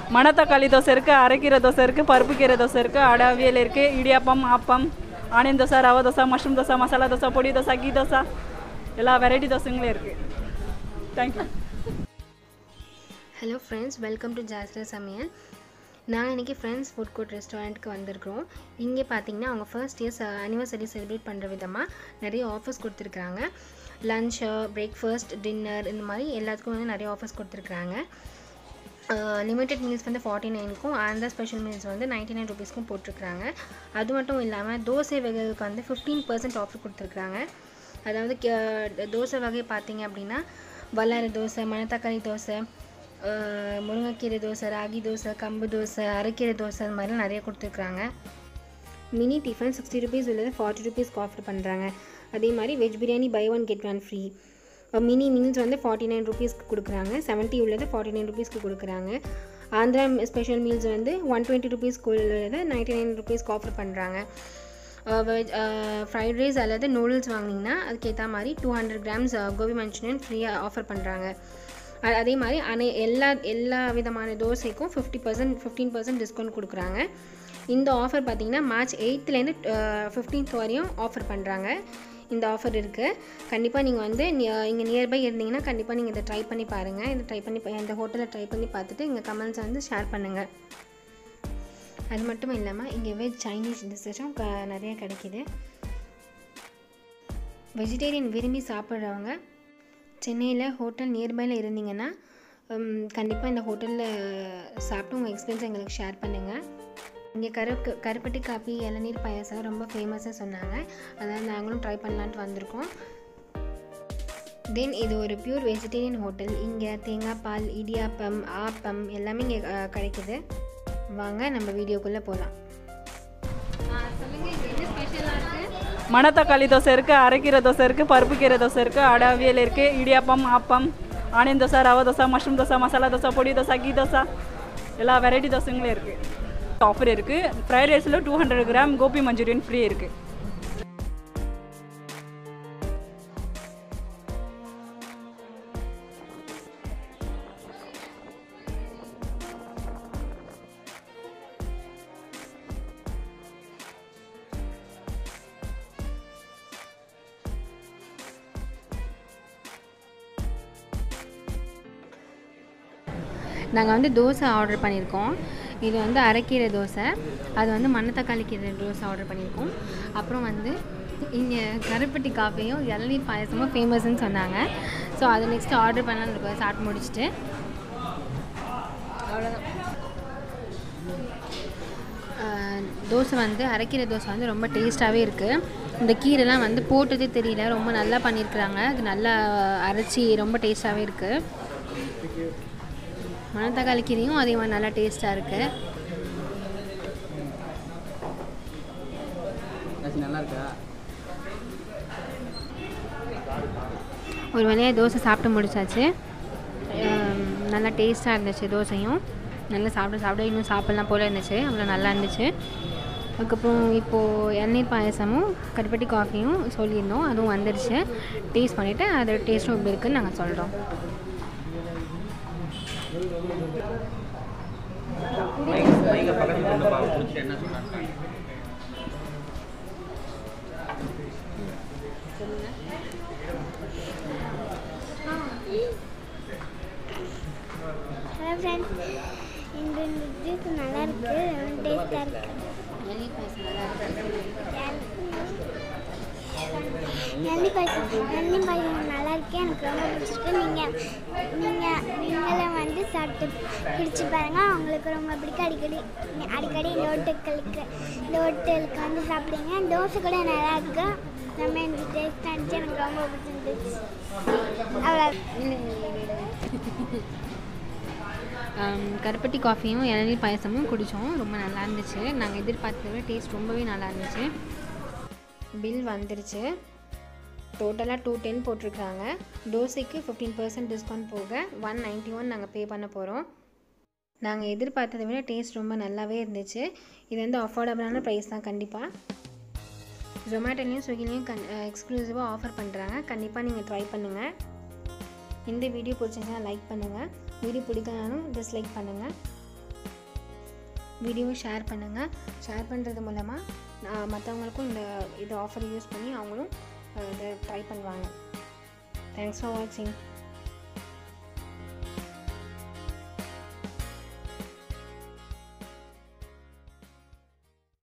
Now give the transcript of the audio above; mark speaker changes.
Speaker 1: மணத்தக்காளி தோசை இருக்குது அரைக்கீரை தோசை இருக்குது பருப்பு கீரை தோசை இருக்குது அடை அவியல் இருக்குது இடியாப்பம் ஆப்பம் ஆனியன் தோசை ரவை தோசை மஷ்ரூம் தோசை மசாலா தோசை பொடி தோசை கீ தோசை எல்லா வெரைட்டி தோசைங்களும் இருக்குது thank you
Speaker 2: hello friends welcome to Jasra Samayal நாங்கள் இன்றைக்கி ஃப்ரெண்ட்ஸ் ஃபுட் கோர்ட் ரெஸ்டாரண்ட்டுக்கு வந்திருக்கிறோம் இங்கே பார்த்தீங்கன்னா அவங்க ஃபர்ஸ்ட் இயர்ஸ் அனிவர்சரி செலிப்ரேட் பண்ணுற விதமாக நிறைய ஆஃபர்ஸ் கொடுத்துருக்குறாங்க லஞ்சு பிரேக்ஃபாஸ்ட் டின்னர் இந்த மாதிரி எல்லாத்துக்கும் வந்து நிறைய ஆஃபர்ஸ் கொடுத்துருக்குறாங்க லிமிட்டட் மீல்ஸ் வந்து ஃபார்ட்டி நைனுக்கும் ஆந்திரா ஸ்பெஷல் மீல்ஸ் வந்து நைன்ட்டி நைன் ருபீஸ்க்கும் போட்டிருக்கிறாங்க அது மட்டும் இல்லாமல் தோசை வகைகளுக்கு வந்து ஃபிஃப்டீன் பர்சன்ட் ஆஃபர் கொடுத்துருக்குறாங்க அதாவது கே- தோசை வகை பார்த்தீங்க அப்படின்னா வல்லார தோசை மணத்தக்காளி தோசை அஹ், முருங்கைக்கீரை தோசை ராகி தோசை கம்பு தோசை அரைக்கீரை தோசை அந்த மாதிரிலாம் நிறைய கொடுத்துருக்குறாங்க மினி டிஃபன் சிக்ஸ்டி ருபீஸ் உள்ளது ஃபார்ட்டி ருபீஸ்க்கு ஆஃபர் பண்ணுறாங்க அதே மாதிரி veg biryani buy one get one free mini meals வந்து ஃபார்ட்டி நைன் ருபீஸ்க்கு கொடுக்குறாங்க செவன்ட்டி உள்ளது ஃபார்ட்டி நைன் ருபீஸ்க்கு கொடுக்குறாங்க ஆந்திரா ஸ்பெஷல் மீல்ஸ் வந்து ஒன் டுவெண்ட்டி ருபீஸ்க்கு உள்ளது நைன்ட்டி நைன் ருபீஸ்க்கு ஆஃபர் பண்ணுறாங்க வெஜ் ஃப்ரைட் ரைஸ் அல்லது நூடுல்ஸ் வாங்கினீங்கன்னா அதுக்கேற்ற மாதிரி two hundred grams gobi manchurian ஃப்ரீயாக ஆஃபர் பண்ணுறாங்க அதே மாதிரி அனை எல்லா எல்லா விதமான தோசைக்கும் fifty percent fifteen percent discount கொடுக்குறாங்க இந்த ஆஃபர் பார்த்தீங்கன்னா மார்ச் எயித்துலேருந்து ஃபிஃப்டீன்த் வரையும் ஆஃபர் பண்ணுறாங்க இந்த ஆஃபர் இருக்குது கண்டிப்பாக நீங்கள் வந்து இங்கே நியர்பை இருந்தீங்கன்னா கண்டிப்பாக நீங்கள் இதை ட்ரை பண்ணி பாருங்கள் இதை ட்ரை பண்ணி பா- இந்த ஹோட்டலில் ட்ரை பண்ணி பார்த்துட்டு எங்கள் கமெண்ட்ஸை வந்து ஷேர் பண்ணுங்கள் அது மட்டும் இல்லாமல் இங்கே வெஜ் சைனீஸ் டிஷ்ஷஸும் க நிறைய கிடைக்கிது வெஜிடேரியன் விரும்பி சாப்பிட்றவங்க சென்னையில் ஹோட்டல் நியர்பையில் இருந்தீங்கன்னா கண்டிப்பாக இந்த ஹோட்டலில் சாப்பிட்டு உங்கள் எக்ஸ்பீரியன்ஸ் எங்களுக்கு ஷேர் பண்ணுங்கள் இங்கே கருப்பு கருப்பட்டி காப்பி இளநீர் பாயாசம் ரொம்ப ஃபேமஸாக சொன்னாங்க அதான் நாங்களும் ட்ரை பண்ணலான்ட்டு வந்திருக்கோம் தென் இது ஒரு பியூர் வெஜிடேரியன் ஹோட்டல் இங்கே தேங்காய் பால் இடியாப்பம் ஆப்பம் எல்லாமே இங்கே அஹ், கிடைக்குது வாங்க நம்ம வீடியோக்குள்ளே போகலாம் சொல்லுங்கள் இது என்ன ஸ்பெஷலாக இருக்குது
Speaker 1: மணத்தக்காளி தோசை இருக்குது அரைக்கீரை தோசை இருக்குது பருப்பு கீரை தோசை இருக்குது அடை அவியல் இருக்குது இடியாப்பம் ஆப்பம் ஆனியன் தோசை ரவை தோசை மஷ்ரூம் தோசை மசாலா தோசை பொடி தோசை கீ தோசை எல்லா வெரைட்டி தோசைங்களும் இருக்குது ஆஃபர் இருக்குது ஃப்ரைட் ரைஸில் two hundred gram gobi manchurian free இருக்குது
Speaker 2: நாங்கள் வந்து தோசை ஆர்டர் பண்ணியிருக்கோம் இது வந்து அரைக்கீரை தோசை அது வந்து மண்ணத்தக்காளி கீரை தோசை ஆர்டர் பண்ணியிருக்கோம் அப்புறம் வந்து இங்கே கருப்பட்டி காஃபியும் இளநீர் பாயசமும் ஃபேமஸ்ன்னு சொன்னாங்க ஸோ அதை நெக்ஸ்ட் ஆர்டர் பண்ணலான்னு இருக்கோம் சாப்பிட்டு முடிச்சுட்டு அவ்வளோதான் ஆஹ், தோசை வந்து அரைக்கீரை தோசை வந்து ரொம்ப டேஸ்ட்டாகவே இருக்குது இந்த கீரைலாம் வந்து போட்டதே தெரியல ரொம்ப நல்லா பண்ணியிருக்கிறாங்க அது நல்லா அரைச்சி ரொம்ப டேஸ்ட்டாகவே இருக்குது மணத்தக்காளி கீரையும் அதே மாதிரி நல்லா டேஸ்ட்டாக இருக்குது
Speaker 3: நல்லா இருக்கா
Speaker 2: ஒரு வழியாக தோசை சாப்பிட்டு முடிச்சாச்சு ஆம், நல்லா டேஸ்ட்டாக இருந்துச்சு தோசையும் நல்லா சாப்பிட சாப்பிட இன்னும் சாப்பிட்லாம் போல் இருந்துச்சு அவ்வளோ நல்லா இருந்துச்சு அதுக்கப்புறம் இப்போது இளநீர் பாயசமும் கருப்பட்டி காஃபியும் சொல்லியிருந்தோம் அதுவும் வந்துருச்சு டேஸ்ட் பண்ணிவிட்டு அதோட டேஸ்ட்டும் எப்படி இருக்குன்னு நாங்கள் சொல்கிறோம்
Speaker 3: மைக்க பக்கத்துல கொண்டு பா குடிச்சிட்டு என்ன சொல்றாங்க
Speaker 4: ஹலோ ஃப்ரெண்ட்ஸ் இந்த ஜூஸ் நல்லா இருக்கு டேஸ்டாக இருக்கு
Speaker 2: இளநீர் பாயசம் நல்லா இருக்கு
Speaker 4: நன்றி பாயசம் நன்றி பாயசம் நல்லா இருக்கு எனக்கு ரொம்ப பிடிச்சிருக்கு நீங்கள் நீங்கள் நீங்களும் வந்து சாப்பிட்டு குடிச்சு பாருங்க உங்களுக்கு ரொம்ப பிடிக்கும் அடிக்கடி நீ- அடிக்கடி இந்த ஹோட்டலுக்கு இந்த ஹோட்டலுக்கு வந்து சாப்பிடுங்க தோசை கூட நல்லா இருக்கு நம்ம எனக்கு டேஸ்ட் இருந்துச்சு எனக்கு ரொம்ப பிடிச்சிருந்துச்சு அவ்வளோ
Speaker 2: ஆம், கருப்பட்டி காஃபியும் இளநீர் பாயசமும் குடித்தோம் ரொம்ப நல்லா இருந்துச்சு நாங்கள் எதிர்பார்த்ததை விட டேஸ்ட் ரொம்பவே நல்லா இருந்துச்சு பில் வந்துருச்சு டோட்டலாக டூ டென் போட்டிருக்காங்க தோசைக்கு ஃபிஃப்டீன் பர்சன்ட் டிஸ்கவுண்ட் போக ஒன் நைன்ட்டி ஒன் நாங்கள் பே பண்ண போகிறோம் நாங்கள் எதிர்பார்த்ததை விட டேஸ்ட் ரொம்ப நல்லாவே இருந்துச்சு இது வந்து அஃபோர்டபுளான ப்ரைஸ் தான் கண்டிப்பாக ஜொமேட்டோலையும் ஸ்விக்கிலையும் கன் எக்ஸ்க்ளூசிவாக ஆஃபர் பண்ணுறாங்க கண்டிப்பாக நீங்கள் ட்ரை பண்ணுங்கள் இந்த வீடியோ பிடிச்சிருந்தா லைக் பண்ணுங்கள் வீடியோ பிடிக்கலனாலும் டிஸ்லைக் பண்ணுங்கள் வீடியோவை ஷேர் பண்ணுங்கள் ஷேர் பண்ணுறது மூலமாக மற்றவங்களுக்கும் இந்த இது ஆஃபர் யூஸ் பண்ணி அவங்களும் அஹ், இதை ட்ரை பண்ணுவாங்க தேங்க்ஸ் ஃபார் வாட்சிங்